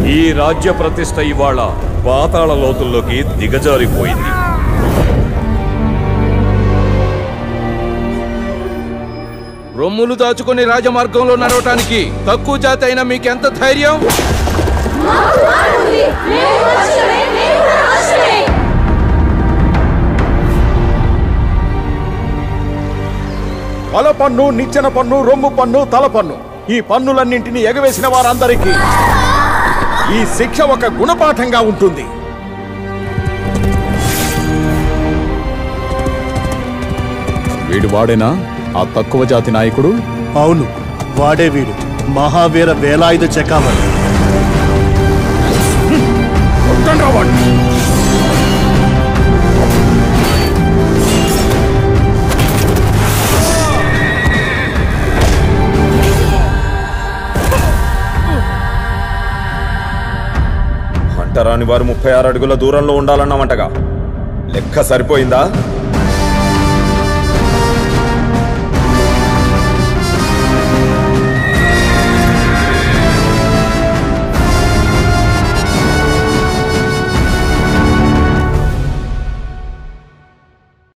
ఈ రాజ్య ప్రతిష్ట ఇవాళ పాతాళ లోతుల్లోకి దిగజారిపోయింది రొమ్ములు దాచుకుని రాజమార్గంలో నడవటానికి తక్కువ జాతి అయినా మీకెంత ధైర్యం తల పన్ను నిచ్చెన పన్ను రొమ్ము పన్ను తల పన్ను ఈ పన్నులన్నింటినీ ఎగవేసిన వారందరికీ ఈ శిక్ష ఒక గుణపాఠంగా ఉంటుంది వీడు వాడేనా ఆ తక్కువ జాతి నాయకుడు అవును వాడే వీడు మహావీర వేలాయుధ చకామణి అంటరాని వారు ముప్పై ఆరు అడుగుల దూరంలో ఉండాలన్నామంటగా లెక్క సరిపోయిందా